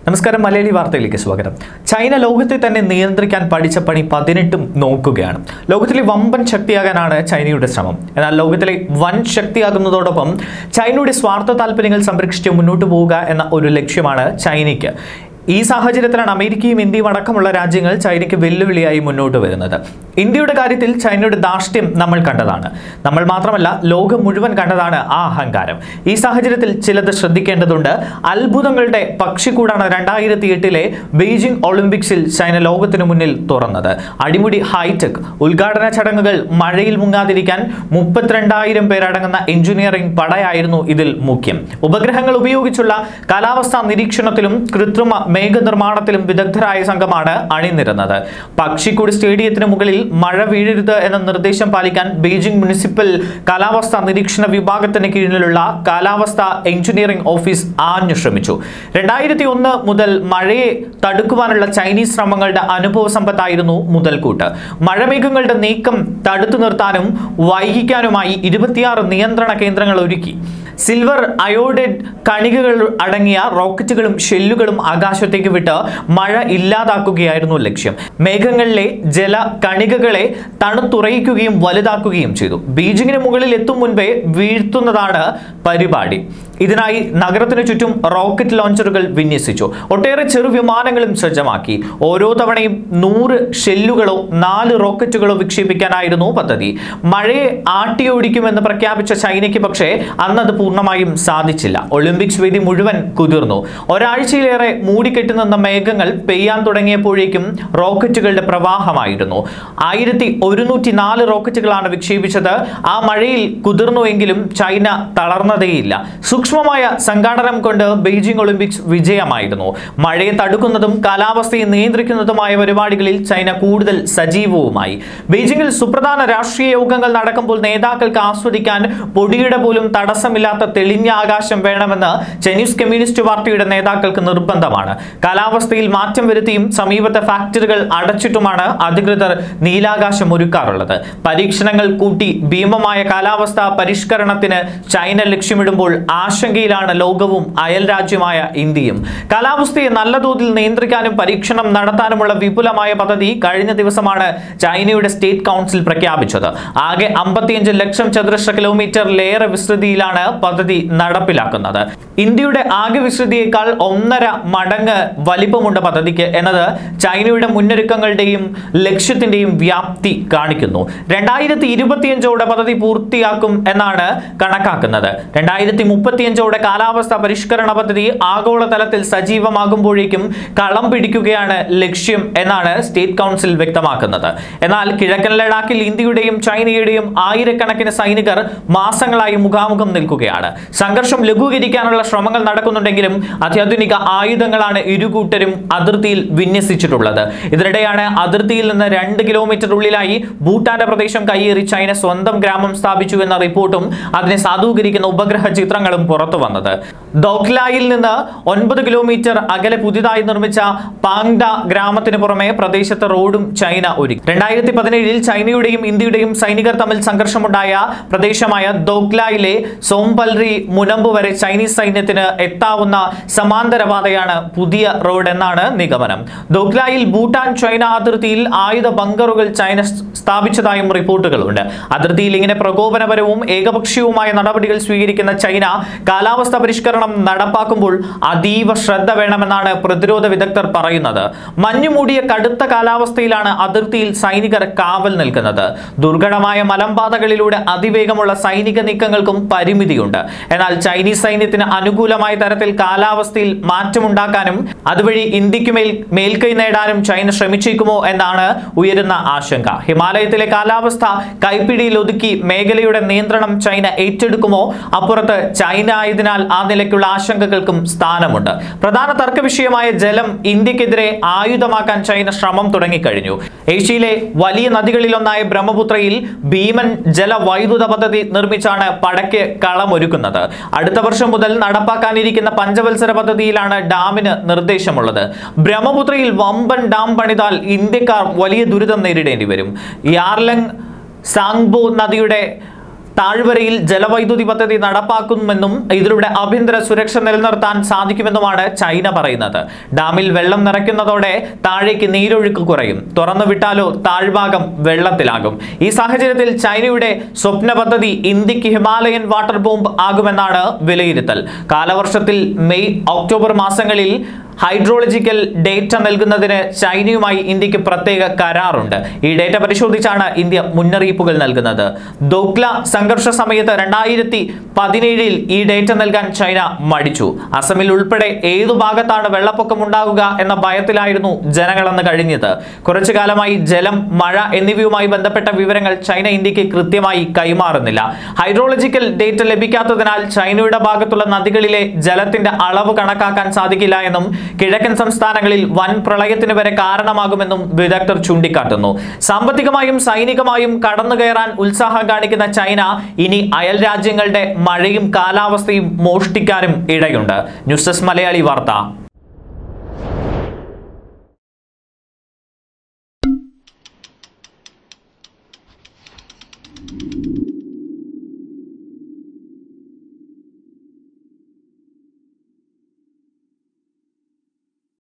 നമസ്കാരം മലയാളി വാർത്തയിലേക്ക് സ്വാഗതം ചൈന ലോകത്തെ തന്നെ നിയന്ത്രിക്കാൻ പഠിച്ച പണി പതിനെട്ടും നോക്കുകയാണ് ലോകത്തിലെ വമ്പൻ ശക്തിയാകാനാണ് ചൈനയുടെ ശ്രമം എന്നാൽ ലോകത്തിലെ വൻ ശക്തിയാകുന്നതോടൊപ്പം ചൈനയുടെ സ്വാർത്ഥ താല്പര്യങ്ങൾ സംരക്ഷിച്ച് മുന്നോട്ട് പോവുക എന്ന ഒരു ലക്ഷ്യമാണ് ചൈനയ്ക്ക് ഈ സാഹചര്യത്തിലാണ് അമേരിക്കയും ഇന്ത്യയും അടക്കമുള്ള രാജ്യങ്ങൾ ചൈനയ്ക്ക് വെല്ലുവിളിയായി മുന്നോട്ട് വരുന്നത് ഇന്ത്യയുടെ കാര്യത്തിൽ ചൈനയുടെ ധാർഷ്ട്യം നമ്മൾ കണ്ടതാണ് നമ്മൾ മാത്രമല്ല ലോകം മുഴുവൻ കണ്ടതാണ് ആ അഹങ്കാരം ഈ സാഹചര്യത്തിൽ ചിലത് ശ്രദ്ധിക്കേണ്ടതുണ്ട് അത്ഭുതങ്ങളുടെ പക്ഷിക്കൂടാണ് രണ്ടായിരത്തി എട്ടിലെ ബെയ്ജിംഗ് ഒളിമ്പിക്സിൽ ചൈന ലോകത്തിനു മുന്നിൽ തുറന്നത് അടിമുടി ഹൈടെക് ഉദ്ഘാടന ചടങ്ങുകൾ മഴയിൽ മുങ്ങാതിരിക്കാൻ മുപ്പത്തിരണ്ടായിരം പേരടങ്ങുന്ന എഞ്ചിനീയറിംഗ് പടയായിരുന്നു ഇതിൽ മുഖ്യം ഉപഗ്രഹങ്ങൾ ഉപയോഗിച്ചുള്ള കാലാവസ്ഥാ നിരീക്ഷണത്തിലും കൃത്രിമ മേഘനിർമ്മാണത്തിലും വിദഗ്ധരായ സംഘമാണ് അണിനിരുന്നത് പക്ഷിക്കൂട് സ്റ്റേഡിയത്തിന് മുകളിൽ മഴ വീഴരുത് എന്ന നിർദ്ദേശം പാലിക്കാൻ ബീജിംഗ് മുനിസിപ്പൽ കാലാവസ്ഥാ നിരീക്ഷണ വിഭാഗത്തിന് കീഴിലുള്ള കാലാവസ്ഥാ എഞ്ചിനീയറിംഗ് ഓഫീസ് ആഞ്ഞു ശ്രമിച്ചു രണ്ടായിരത്തി ഒന്ന് മുതൽ മഴയെ തടുക്കുവാനുള്ള ചൈനീസ് ശ്രമങ്ങളുടെ അനുഭവ സമ്പത്തായിരുന്നു മുതൽക്കൂട്ട് മഴമേഘങ്ങളുടെ നീക്കം തടുത്തു നിർത്താനും വൈകിക്കാനുമായി ഇരുപത്തിയാറ് നിയന്ത്രണ കേന്ദ്രങ്ങൾ ഒരുക്കി സിൽവർ അയോഡൈഡ് കണികകൾ അടങ്ങിയ റോക്കറ്റുകളും ഷെല്ലുകളും ആകാശത്തേക്ക് വിട്ട് മഴ ഇല്ലാതാക്കുകയായിരുന്നു ലക്ഷ്യം മേഘങ്ങളിലെ ജല കണികകളെ തണുത്തുറയിക്കുകയും വലുതാക്കുകയും ചെയ്തു ബീജിങ്ങിന് മുകളിൽ എത്തും മുൻപേ വീഴ്ത്തുന്നതാണ് പരിപാടി ഇതിനായി നഗരത്തിനു ചുറ്റും റോക്കറ്റ് ലോഞ്ചറുകൾ വിന്യസിച്ചു ഒട്ടേറെ ചെറു വിമാനങ്ങളും സജ്ജമാക്കി ഓരോ തവണയും നൂറ് ഷെല്ലുകളോ നാല് റോക്കറ്റുകളോ വിക്ഷേപിക്കാനായിരുന്നു പദ്ധതി മഴയെ ആട്ടിയോടിക്കുമെന്ന് പ്രഖ്യാപിച്ച ചൈനയ്ക്ക് പക്ഷേ അന്നത് പൂർണ്ണമായും സാധിച്ചില്ല ഒളിമ്പിക്സ് വേദി മുഴുവൻ കുതിർന്നു ഒരാഴ്ചയിലേറെ മൂടിക്കെട്ടി നിന്ന മേഘങ്ങൾ പെയ്യാൻ തുടങ്ങിയപ്പോഴേക്കും റോക്കറ്റുകളുടെ പ്രവാഹമായിരുന്നു ആയിരത്തി ഒരുന്നൂറ്റി നാല് റോക്കറ്റുകളാണ് വിക്ഷേപിച്ചത് ആ മഴയിൽ കുതിർന്നുവെങ്കിലും ചൈന തളർന്നതേയില്ല സൂക്ഷ്മമായ സംഘാടനം കൊണ്ട് ബെയ്ജിംഗ് ഒളിമ്പിക്സ് വിജയമായിരുന്നു മഴയെ തടുക്കുന്നതും കാലാവസ്ഥയെ നിയന്ത്രിക്കുന്നതുമായ പരിപാടികളിൽ ചൈന കൂടുതൽ സജീവവുമായി ബെയ്ജിംഗിൽ സുപ്രധാന രാഷ്ട്രീയ യോഗങ്ങൾ നടക്കുമ്പോൾ നേതാക്കൾക്ക് ആസ്വദിക്കാൻ പൊടിയുടെ പോലും തടസ്സമില്ലാത്ത തെളിഞ്ഞ ആകാശം വേണമെന്ന് ചൈനീസ് കമ്മ്യൂണിസ്റ്റ് പാർട്ടിയുടെ നേതാക്കൾക്ക് നിർബന്ധമാണ് കാലാവസ്ഥയിൽ മാറ്റം വരുത്തിയും സമീപത്തെ ഫാക്ടറികൾ അടച്ചിട്ടുമാണ് അധികൃതർ നീലാകാശം ഒരുക്കാറുള്ളത് പരീക്ഷണങ്ങൾ കൂട്ടി ഭീമമായ കാലാവസ്ഥാ പരിഷ്കരണത്തിന് ചൈന ലക്ഷ്യമിടുമ്പോൾ ആശങ്കയിലാണ് ലോകവും അയൽ രാജ്യമായ ഇന്ത്യയും കാലാവസ്ഥയെ നല്ല തോതിൽ നിയന്ത്രിക്കാനും പരീക്ഷണം നടത്താനുമുള്ള വിപുലമായ പദ്ധതി കഴിഞ്ഞ ദിവസമാണ് ചൈനയുടെ സ്റ്റേറ്റ് കൗൺസിൽ പ്രഖ്യാപിച്ചത് ആകെ അമ്പത്തിയഞ്ച് ലക്ഷം ചതുരശ്ര കിലോമീറ്ററിലേറെ വിസ്തൃതിയിലാണ് പദ്ധതി നടപ്പിലാക്കുന്നത് ഇന്ത്യയുടെ ആകെ വിസ്തൃതിയേക്കാൾ ഒന്നര മടങ്ങ് വലിപ്പമുണ്ട് പദ്ധതിക്ക് എന്നത് ചൈനയുടെ മുന്നൊരുക്കങ്ങളുടെയും ലക്ഷ്യത്തിന്റെയും വ്യാപ്തി കാണിക്കുന്നു രണ്ടായിരത്തി ഇരുപത്തിയഞ്ചോടെ പദ്ധതി പൂർത്തിയാക്കും എന്നാണ് കണക്കാക്കുന്നത് രണ്ടായിരത്തി മുപ്പത്തിയഞ്ചോടെ കാലാവസ്ഥ പരിഷ്കരണ പദ്ധതി ആഗോളതലത്തിൽ സജീവമാകുമ്പോഴേക്കും കളം പിടിക്കുകയാണ് ലക്ഷ്യം എന്നാണ് സ്റ്റേറ്റ് കൗൺസിൽ വ്യക്തമാക്കുന്നത് എന്നാൽ കിഴക്കൻ ലഡാക്കിൽ ഇന്ത്യയുടെയും ചൈനയുടെയും ആയിരക്കണക്കിന് സൈനികർ മാസങ്ങളായി മുഖാമുഖം നിൽക്കുകയാണ് സംഘർഷം ലഘൂകരിക്കാനുള്ള ശ്രമങ്ങൾ നടക്കുന്നുണ്ടെങ്കിലും അത്യാധുനിക ആയുധങ്ങളാണ് ഇരുകൂട്ടരും അതിർത്തിയിൽ വിന്യസിച്ചിട്ടുള്ളത് ഇതിനിടെയാണ് അതിർത്തിയിൽ നിന്ന് രണ്ട് കിലോമീറ്റർ ഉള്ളിലായി ഭൂട്ടാന്റെ പ്രദേശം കയ്യേറി ചൈന സ്വന്തം ഗ്രാമം സ്ഥാപിച്ചു എന്ന റിപ്പോർട്ടും അതിനെ സാധൂകരിക്കുന്ന ഉപഗ്രഹ ചിത്രങ്ങളും പുറത്തു വന്നത് ദോക്ലായിൽ നിന്ന് ഒൻപത് കിലോമീറ്റർ അകലെ പുതിയതായി നിർമ്മിച്ച പാങ്ഡ ഗ്രാമത്തിന് പുറമെ പ്രദേശത്ത് റോഡും ചൈന ഒരുക്കി രണ്ടായിരത്തി പതിനേഴിൽ ചൈനയുടെയും ഇന്ത്യയുടെയും സൈനികർ തമ്മിൽ സംഘർഷമുണ്ടായ പ്രദേശമായ ദോഗ്ലായിലെ സോംപൽറി മുനമ്പ് വരെ ചൈനീസ് സൈന്യത്തിന് എത്താവുന്ന സമാന്തര പാതയാണ് പുതിയ റോഡ് എന്നാണ് നിഗമനം ദോഗ്ലായിൽ ഭൂട്ടാൻ ചൈന അതിർത്തിയിൽ ആയുധ ബങ്കറുകൾ ചൈന സ്ഥാപിച്ചതായും റിപ്പോർട്ടുകളുണ്ട് അതിർത്തിയിൽ ഇങ്ങനെ പ്രകോപനപരവും ഏകപക്ഷീയവുമായ നടപടികൾ സ്വീകരിക്കുന്ന ചൈന കാലാവസ്ഥ പരിഷ്കരണം നടപ്പാക്കുമ്പോൾ അതീവ ശ്രദ്ധ വേണമെന്നാണ് പ്രതിരോധ വിദഗ്ധർ പറയുന്നത് മഞ്ഞുമൂടിയ കടുത്ത കാലാവസ്ഥയിലാണ് അതിർത്തിയിൽ സൈനികർ കാവൽ നിൽക്കുന്നത് ദുർഘടമായ മലമ്പാതകളിലൂടെ അതിവേഗമുള്ള സൈനിക നീക്കങ്ങൾക്കും പരിമിതിയുണ്ട് എന്നാൽ ചൈനീസ് സൈന്യത്തിന് അനുകൂലമായ തരത്തിൽ കാലാവസ്ഥയിൽ മാറ്റമുണ്ടാക്കാനും അതുവഴി ഇന്ത്യക്ക് മേൽ മേൽക്കൈ നേടാനും ചൈന ശ്രമിച്ചേക്കുമോ എന്നാണ് ഉയരുന്ന ആശങ്ക ഹിമാലയത്തിലെ കാലാവസ്ഥ കൈപ്പിടിയിൽ ഒതുക്കി മേഖലയുടെ നിയന്ത്രണം ചൈന ഏറ്റെടുക്കുമോ അപ്പുറത്ത് ചൈന ആയതിനാൽ ആ നിലയ്ക്കുള്ള ആശങ്കകൾക്കും സ്ഥാനമുണ്ട് പ്രധാന തർക്ക വിഷയമായ ജലം ഇന്ത്യക്കെതിരെ ആയുധമാക്കാൻ ചൈന ശ്രമം തുടങ്ങിക്കഴിഞ്ഞു ഏഷ്യയിലെ വലിയ നദികളിലൊന്നായ ബ്രഹ്മപുത്രയിൽ ഭീമൻ ജലവൈദ്യുത പദ്ധതി നിർമ്മിച്ചാണ് പടയ്ക്ക് കളമൊരുക്കുന്നത് അടുത്ത വർഷം മുതൽ നടപ്പാക്കാനിരിക്കുന്ന പഞ്ചവത്സര പദ്ധതിയിലാണ് ഡാമിന് നിർദ്ദേശമുള്ളത് ബ്രഹ്മപുത്രയിൽ വമ്പൻ ഡാം പണിതാൽ ഇന്ത്യക്കാർ വലിയ ദുരിതം നേരിടേണ്ടി വരും യാർലങ് സാങ്ബോ നദിയുടെ താഴ്വരയിൽ ജലവൈദ്യുതി പദ്ധതി നടപ്പാക്കുമെന്നും ഇതിലൂടെ ആഭ്യന്തര സുരക്ഷ നിലനിർത്താൻ സാധിക്കുമെന്നുമാണ് ചൈന പറയുന്നത് ഡാമിൽ വെള്ളം നിറയ്ക്കുന്നതോടെ താഴേക്ക് നീരൊഴുക്ക് കുറയും തുറന്നു വിട്ടാലോ താഴ്ഭാഗം വെള്ളത്തിലാകും ഈ സാഹചര്യത്തിൽ ചൈനയുടെ സ്വപ്ന പദ്ധതി ഇന്ത്യക്ക് ഹിമാലയൻ വാട്ടർ ബോംബ് ആകുമെന്നാണ് വിലയിരുത്തൽ കാലവർഷത്തിൽ മെയ് ഒക്ടോബർ മാസങ്ങളിൽ ഹൈഡ്രോളജിക്കൽ ഡേറ്റ നൽകുന്നതിന് ചൈനയുമായി ഇന്ത്യക്ക് പ്രത്യേക കരാറുണ്ട് ഈ ഡേറ്റ പരിശോധിച്ചാണ് ഇന്ത്യ മുന്നറിയിപ്പുകൾ നൽകുന്നത് ദോക്ല സംഘർഷ സമയത്ത് രണ്ടായിരത്തി പതിനേഴിൽ ഈ ഡേറ്റ നൽകാൻ ചൈന മടിച്ചു അസമിൽ ഉൾപ്പെടെ ഏതു ഭാഗത്താണ് വെള്ളപ്പൊക്കം ഉണ്ടാകുക എന്ന ഭയത്തിലായിരുന്നു ജനങ്ങളെന്ന് കഴിഞ്ഞത് കുറച്ചു കാലമായി ജലം മഴ എന്നിവയുമായി ബന്ധപ്പെട്ട വിവരങ്ങൾ ചൈന ഇന്ത്യക്ക് കൃത്യമായി കൈമാറുന്നില്ല ഹൈഡ്രോളജിക്കൽ ഡേറ്റ ലഭിക്കാത്തതിനാൽ ചൈനയുടെ ഭാഗത്തുള്ള നദികളിലെ ജലത്തിന്റെ അളവ് കണക്കാക്കാൻ സാധിക്കില്ല എന്നും കിഴക്കൻ സംസ്ഥാനങ്ങളിൽ വൻ പ്രളയത്തിന് വരെ കാരണമാകുമെന്നും വിദഗ്ധർ ചൂണ്ടിക്കാട്ടുന്നു സാമ്പത്തികമായും സൈനികമായും കടന്നു കയറാൻ ഉത്സാഹം കാണിക്കുന്ന ചൈന ഇനി അയൽ രാജ്യങ്ങളുടെ മഴയും കാലാവസ്ഥയും മോഷ്ടിക്കാനും ഇടയുണ്ട് ന്യൂസ് ഡെസ്ക് മലയാളി വാർത്ത